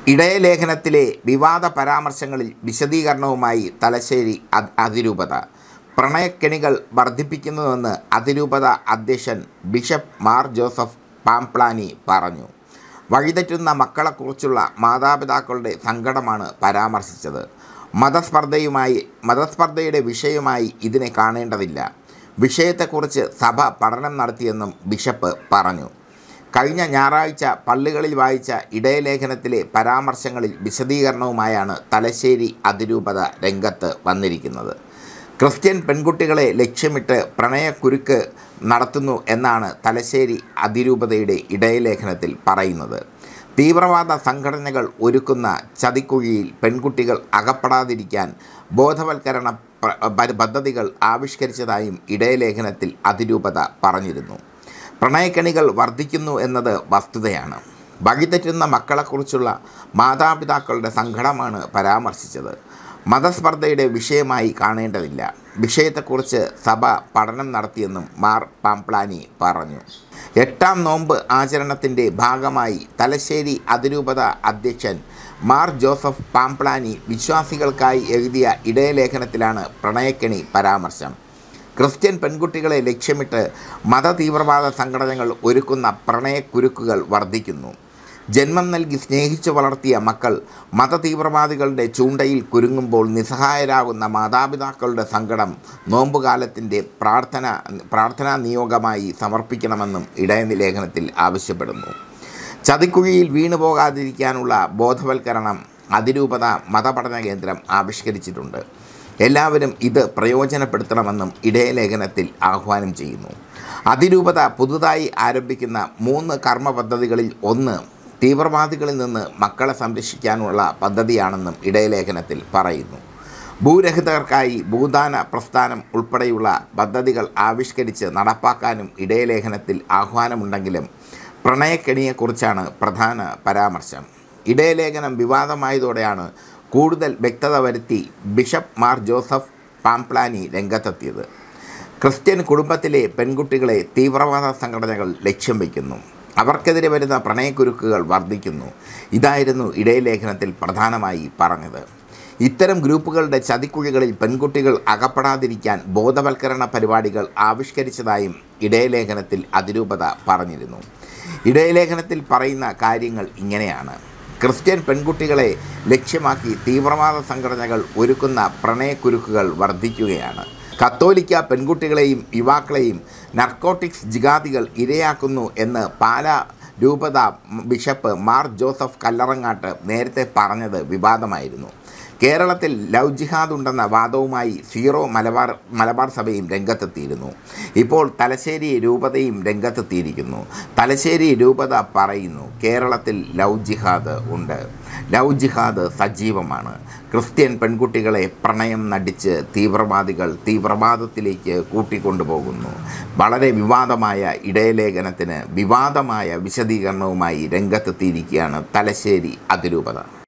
ഇടയലേഖനത്തിലെ വിവാദ പരാമർശങ്ങളിൽ വിശദീകരണവുമായി തലശ്ശേരി അ- അതിരൂപത പ്രണയക്കെണികൾ വർദ്ധിപ്പിക്കുന്നുവെന്ന് അതിരൂപത അധ്യക്ഷൻ ബിഷപ്പ് മാർ ജോസഫ് പാംപ്ലാനി പറഞ്ഞു വഴിതെറ്റുന്ന മക്കളെക്കുറിച്ചുള്ള മാതാപിതാക്കളുടെ സങ്കടമാണ് പരാമർശിച്ചത് മതസ്പർദ്ധയുമായി മതസ്പർദ്ധയുടെ വിഷയമായി ഇതിനെ കാണേണ്ടതില്ല വിഷയത്തെക്കുറിച്ച് സഭ പഠനം നടത്തിയെന്നും ബിഷപ്പ് പറഞ്ഞു കഴിഞ്ഞ ഞായറാഴ്ച പള്ളികളിൽ വായിച്ച ഇടയലേഖനത്തിലെ പരാമർശങ്ങളിൽ വിശദീകരണവുമായാണ് തലശ്ശേരി അതിരൂപത രംഗത്ത് വന്നിരിക്കുന്നത് ക്രിസ്ത്യൻ പെൺകുട്ടികളെ ലക്ഷ്യമിട്ട് പ്രണയക്കുരുക്ക് നടത്തുന്നു എന്നാണ് തലശ്ശേരി അതിരൂപതയുടെ ഇടയലേഖനത്തിൽ പറയുന്നത് തീവ്രവാദ സംഘടനകൾ ഒരുക്കുന്ന ചതിക്കുഴിയിൽ പെൺകുട്ടികൾ അകപ്പെടാതിരിക്കാൻ ബോധവൽക്കരണ പ- പ- പദ്ധതികൾ ആവിഷ്കരിച്ചതായും ഇടയലേഖനത്തിൽ അതിരൂപത പറഞ്ഞിരുന്നു പ്രണയക്കണികൾ വർദ്ധിക്കുന്നു എന്നത് വസ്തുതയാണ് വഴിതെറ്റുന്ന മക്കളെക്കുറിച്ചുള്ള മാതാപിതാക്കളുടെ സങ്കടമാണ് പരാമർശിച്ചത് മതസ്പർദ്ധയുടെ വിഷയമായി കാണേണ്ടതില്ല വിഷയത്തെക്കുറിച്ച് സഭ പഠനം നടത്തിയെന്നും മാർ പാംപ്ലാനി പറഞ്ഞു എട്ടാം നോമ്പ് ആചരണത്തിൻ്റെ ഭാഗമായി തലശ്ശേരി അതിരൂപത അധ്യക്ഷൻ മാർ ജോസഫ് പാംപ്ലാനി വിശ്വാസികൾക്കായി എഴുതിയ ഇടയലേഖനത്തിലാണ് പ്രണയക്കണി പരാമർശം ക്രിസ്ത്യൻ പെൺകുട്ടികളെ ലക്ഷ്യമിട്ട് മതതീവ്രവാദ സംഘടനകൾ ഒരുക്കുന്ന പ്രണയക്കുരുക്കുകൾ വർദ്ധിക്കുന്നു ജന്മം നൽകി സ്നേഹിച്ചു വളർത്തിയ മക്കൾ മതതീവ്രവാദികളുടെ ചൂണ്ടയിൽ കുരുങ്ങുമ്പോൾ നിസ്സഹായരാകുന്ന മാതാപിതാക്കളുടെ സങ്കടം നോമ്പുകാലത്തിൻ്റെ പ്രാർത്ഥന പ്രാർത്ഥനാ നിയോഗമായി സമർപ്പിക്കണമെന്നും ഇടയലേഖനത്തിൽ ആവശ്യപ്പെടുന്നു ചതിക്കുഴിയിൽ വീണു പോകാതിരിക്കാനുള്ള ബോധവൽക്കരണം അതിരൂപത മതപഠന കേന്ദ്രം ആവിഷ്കരിച്ചിട്ടുണ്ട് എല്ലാവരും ഇത് പ്രയോജനപ്പെടുത്തണമെന്നും ഇടയലേഖനത്തിൽ ആഹ്വാനം ചെയ്യുന്നു അതിരൂപത പുതുതായി ആരംഭിക്കുന്ന മൂന്ന് കർമ്മ പദ്ധതികളിൽ ഒന്ന് തീവ്രവാദികളിൽ നിന്ന് മക്കളെ സംരക്ഷിക്കാനുള്ള പദ്ധതിയാണെന്നും ഇടയലേഖനത്തിൽ പറയുന്നു ഭൂരഹിതർക്കായി ഭൂദാന പ്രസ്ഥാനം ഉൾപ്പെടെയുള്ള പദ്ധതികൾ ആവിഷ്കരിച്ച് നടപ്പാക്കാനും ഇടയലേഖനത്തിൽ ആഹ്വാനമുണ്ടെങ്കിലും പ്രണയക്കെണിയെക്കുറിച്ചാണ് പ്രധാന പരാമർശം ഇടയലേഖനം വിവാദമായതോടെയാണ് കൂടുതൽ വ്യക്തത വരുത്തി ബിഷപ്പ് മാർ ജോസഫ് പാംപ്ലാനി രംഗത്തെത്തിയത് ക്രിസ്ത്യൻ കുടുംബത്തിലെ പെൺകുട്ടികളെ തീവ്രവാദ സംഘടനകൾ ലക്ഷ്യം വയ്ക്കുന്നു അവർക്കെതിരെ വരുന്ന പ്രണയക്കുരുക്കുകൾ വർദ്ധിക്കുന്നു ഇതായിരുന്നു ഇടയലേഖനത്തിൽ പ്രധാനമായി പറഞ്ഞത് ഇത്തരം ഗ്രൂപ്പുകളുടെ ചതിക്കുഴികളിൽ പെൺകുട്ടികൾ അകപ്പെടാതിരിക്കാൻ ബോധവൽക്കരണ പരിപാടികൾ ആവിഷ്കരിച്ചതായും ഇടയലേഖനത്തിൽ അതിരൂപത പറഞ്ഞിരുന്നു ഇടയലേഖനത്തിൽ പറയുന്ന കാര്യങ്ങൾ ഇങ്ങനെയാണ് ക്രിസ്ത്യൻ പെൺകുട്ടികളെ ലക്ഷ്യമാക്കി തീവ്രവാദ സംഘടനകൾ ഒരുക്കുന്ന പ്രണയക്കുരുക്കുകൾ വർദ്ധിക്കുകയാണ് കത്തോലിക്ക പെൺകുട്ടികളെയും യുവാക്കളെയും നർക്കോട്ടിക്സ് ജിഗാദികൾ ഇരയാക്കുന്നു എന്ന് പാലാ രൂപത ബിഷപ്പ് മാർ ജോസഫ് കല്ലറങ്ങാട്ട് നേരത്തെ പറഞ്ഞത് വിവാദമായിരുന്നു കേരളത്തിൽ ലവ് ജിഹാദ് ഉണ്ടെന്ന വാദവുമായി സീറോ മലബാർ മലബാർ സഭയും രംഗത്തെത്തിയിരുന്നു ഇപ്പോൾ തലശ്ശേരി രൂപതയും രംഗത്തെത്തിയിരിക്കുന്നു തലശ്ശേരി രൂപത പറയുന്നു കേരളത്തിൽ ലവ് ജിഹാദ് ഉണ്ട് ലവ് ജിഹാദ് സജീവമാണ് ക്രിസ്ത്യൻ പെൺകുട്ടികളെ പ്രണയം നടിച്ച് തീവ്രവാദികൾ തീവ്രവാദത്തിലേക്ക് കൂട്ടിക്കൊണ്ടുപോകുന്നു വളരെ വിവാദമായ ഇടയലേഖനത്തിന് വിവാദമായ വിശദീകരണവുമായി രംഗത്തെത്തിയിരിക്കുകയാണ് തലശ്ശേരി അതിരൂപത